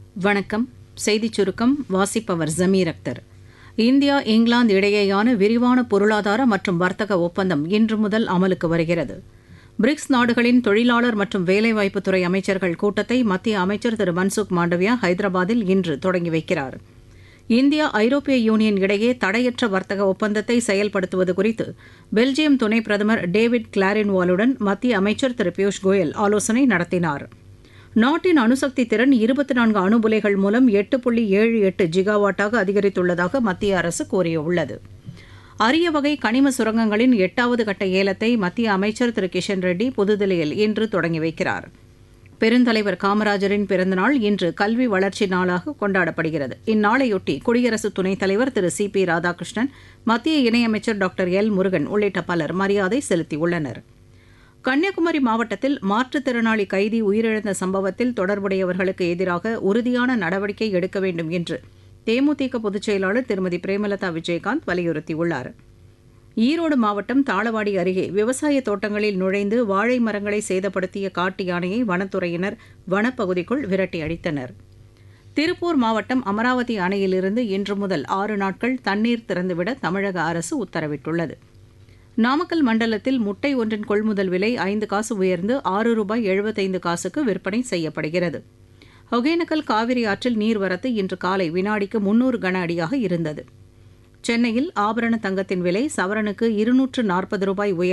வணக்கம் செய்திச் சுருக்கம் வாசிப்பவர் ஜமீர் அக்தர் இந்தியா இங்கிலாந்து இடையேயான விரிவான பொருளாதார மற்றும் வர்த்தக ஒப்பந்தம் இன்று முதல் அமலுக்கு வருகிறது பிரிக்ஸ் நாடுகளின் தொழிலாளர் மற்றும் வேலைவாய்ப்புத்துறை அமைச்சர்கள் கூட்டத்தை மத்திய அமைச்சர் திரு மன்சுக் மாண்டவியா ஹைதராபாத்தில் இன்று தொடங்கி வைக்கிறார் இந்தியா ஐரோப்பிய யூனியன் இடையே தடையற்ற வர்த்தக ஒப்பந்தத்தை செயல்படுத்துவது குறித்து பெல்ஜியம் துணை பிரதமர் டேவிட் கிளாரின்வாலுடன் மத்திய அமைச்சர் திரு பியூஷ் கோயல் ஆலோசனை நடத்தினார் நாட்டின் அணுசக்தி திறன் இருபத்தி நான்கு அணுபுலைகள் மூலம் எட்டு புள்ளி ஏழு எட்டு ஜிகாவாட்டாக அதிகரித்துள்ளதாக மத்திய அரசு கூறியுள்ளது அரிய வகை கனிம சுரங்கங்களின் எட்டாவது கட்ட ஏலத்தை மத்திய அமைச்சர் திரு கிஷன் ரெட்டி புதுதில்லியில் இன்று தொடங்கி வைக்கிறார் பெருந்தலைவர் காமராஜரின் பிறந்தநாள் இன்று கல்வி வளர்ச்சி நாளாக கொண்டாடப்படுகிறது இந்நாளையொட்டி குடியரசு துணைத் தலைவர் திரு சி பி ராதாகிருஷ்ணன் மத்திய இணையமைச்சர் டாக்டர் எல் முருகன் உள்ளிட்ட பலர் மரியாதை செலுத்தியுள்ளனர் கன்னியாகுமரி மாவட்டத்தில் மாற்றுத்திறனாளி கைதி உயிரிழந்த சம்பவத்தில் தொடர்புடையவர்களுக்கு எதிராக உறுதியான நடவடிக்கை எடுக்க வேண்டும் என்று தேமுதிக பொதுச் செயலாளர் திருமதி பிரேமலதா விஜயகாந்த் வலியுறுத்தியுள்ளார் ஈரோடு மாவட்டம் தாளவாடி அருகே விவசாய தோட்டங்களில் நுழைந்து வாழை மரங்களை சேதப்படுத்திய காட்டு யானையை வனத்துறையினர் வனப்பகுதிக்குள் விரட்டி அடித்தனர் திருப்பூர் மாவட்டம் அமராவதி அணையிலிருந்து இன்று முதல் ஆறு நாட்கள் தண்ணீர் திறந்துவிட தமிழக அரசு உத்தரவிட்டுள்ளது நாமக்கல் மண்டலத்தில் முட்டை ஒன்றின் கொள்முதல் விலை ஐந்து காசு உயர்ந்து ஆறு ரூபாய் எழுபத்தைந்து காசுக்கு விற்பனை செய்யப்படுகிறது ஒகேனக்கல் காவிரி ஆற்றில் நீர்வரத்து இன்று காலை வினாடிக்கு முன்னூறு கன அடியாக இருந்தது சென்னையில் ஆபரண தங்கத்தின் விலை சவரனுக்கு இருநூற்று நாற்பது ரூபாய் உயர்